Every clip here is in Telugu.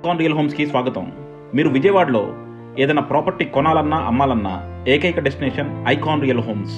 కాన్ రియల్ హోమ్స్కి స్వాగతం మీరు విజయవాడలో ఏదైనా ప్రాపర్టీ కొనాలన్నా అమ్మాలన్నా ఏకైక డెస్టినేషన్ ఐకాన్ రియల్ హోమ్స్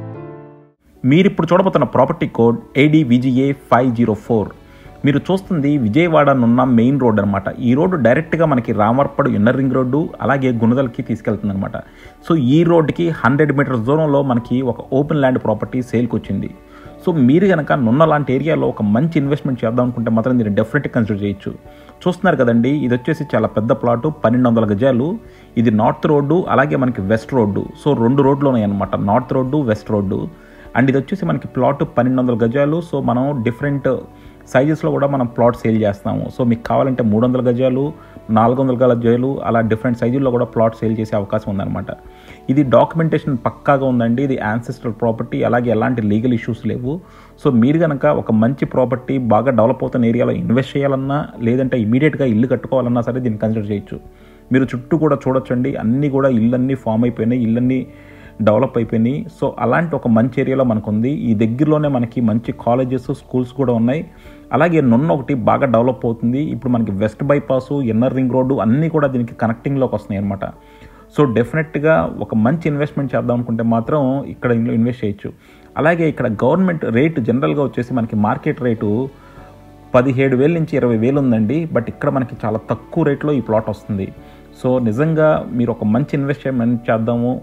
మీరు ఇప్పుడు చూడబోతున్న property code ADVGA five zero four మీరు చూస్తుంది విజయవాడ నున్న మెయిన్ రోడ్ అనమాట ఈ రోడ్డు డైరెక్ట్గా మనకి రామర్పడు ఇన్నర్ రింగ్ రోడ్డు అలాగే గుణదలకి తీసుకెళ్తుంది అనమాట సో ఈ రోడ్డుకి హండ్రెడ్ మీటర్స్ దూరంలో మనకి ఒక ఓపెన్ ల్యాండ్ ప్రాపర్టీ సేల్కి వచ్చింది సో మీరు కనుక నున్న లాంటి ఏరియాలో ఒక మంచి ఇన్వెస్ట్మెంట్ చేద్దాం అనుకుంటే మాత్రం మీరు డెఫినెట్గా కన్సిడర్ చేయొచ్చు చూస్తున్నారు కదండి ఇది వచ్చేసి చాలా పెద్ద ప్లాటు పన్నెండు వందల గజాలు ఇది నార్త్ రోడ్డు అలాగే మనకి వెస్ట్ రోడ్డు సో రెండు రోడ్లు ఉన్నాయి అనమాట north road west road and ఇది వచ్చేసి మనకి ప్లాట్ పన్నెండు వందల గజాలు సో మనం డిఫరెంట్ సైజెస్లో కూడా మనం ప్లాట్ సేల్ చేస్తాము సో మీకు కావాలంటే మూడు వందల గజాలు నాలుగు వందల గజాలు అలా డిఫరెంట్ సైజుల్లో కూడా ప్లాట్ సేల్ చేసే అవకాశం ఉందన్నమాట ఇది డాక్యుమెంటేషన్ పక్కాగా ఉందండి ఇది యాన్సెస్ట్రల్ ప్రాపర్టీ అలాగే ఎలాంటి లీగల్ ఇష్యూస్ లేవు సో మీరు కనుక ఒక మంచి ప్రాపర్టీ బాగా డెవలప్ అవుతున్న ఏరియాలో ఇన్వెస్ట్ చేయాలన్నా లేదంటే ఇమీడియట్గా ఇల్లు కట్టుకోవాలన్నా సరే దీన్ని కన్సిడర్ చేయొచ్చు మీరు చుట్టూ కూడా చూడొచ్చండి అన్నీ కూడా ఇళ్ళన్నీ ఫామ్ అయిపోయినాయి ఇళ్ళన్నీ డెవలప్ అయిపోయినాయి సో అలాంటి ఒక మంచి ఏరియాలో మనకు ఉంది ఈ దగ్గరలోనే మనకి మంచి కాలేజెస్ స్కూల్స్ కూడా ఉన్నాయి అలాగే నున్న ఒకటి బాగా డెవలప్ అవుతుంది ఇప్పుడు మనకి west bypass inner ring road అన్నీ కూడా దీనికి కనెక్టింగ్లోకి వస్తున్నాయి అనమాట సో డెఫినెట్గా ఒక మంచి ఇన్వెస్ట్మెంట్ చేద్దాం అనుకుంటే మాత్రం ఇక్కడ ఇందులో ఇన్వెస్ట్ చేయొచ్చు అలాగే ఇక్కడ గవర్నమెంట్ రేట్ జనరల్గా వచ్చేసి మనకి మార్కెట్ రేటు పదిహేడు వేల నుంచి ఇరవై వేలు ఉందండి బట్ ఇక్కడ మనకి చాలా తక్కువ రేట్లో ఈ ప్లాట్ వస్తుంది సో నిజంగా మీరు ఒక మంచి ఇన్వెస్ట్మెంట్ చేద్దాము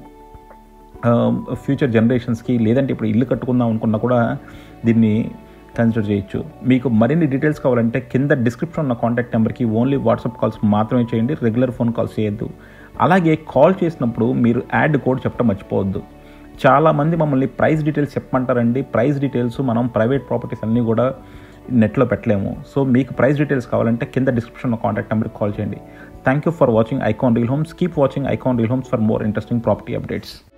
ఫ్యూచర్ జనరేషన్స్కి లేదంటే ఇప్పుడు ఇల్లు కట్టుకుందాం అనుకున్నా కూడా దీన్ని కన్సిడర్ చేయొచ్చు మీకు మరిన్ని డీటెయిల్స్ కావాలంటే కింద డిస్క్రిప్షన్ ఉన్న కాంటాక్ట్ నెంబర్కి ఓన్లీ వాట్సాప్ కాల్స్ మాత్రమే చేయండి రెగ్యులర్ ఫోన్ కాల్స్ చేయొద్దు అలాగే కాల్ చేసినప్పుడు మీరు యాడ్ కోడ్ చెప్పడం మర్చిపోవద్దు చాలామంది మమ్మల్ని ప్రైస్ డీటెయిల్స్ చెప్పమంటారండి ప్రైస్ డీటెయిల్స్ మనం ప్రైవేట్ ప్రాపర్టీస్ అన్నీ కూడా నెట్లో పెట్టలేము సో మీకు ప్రైస్ డీటెయిల్స్ కావాలంటే కింద డిస్క్రిప్షన్లో కాంటాక్ట్ నెంబర్కి కాల్ చేయండి thank you for watching Icon Real Homes keep watching Icon Real Homes for more interesting property updates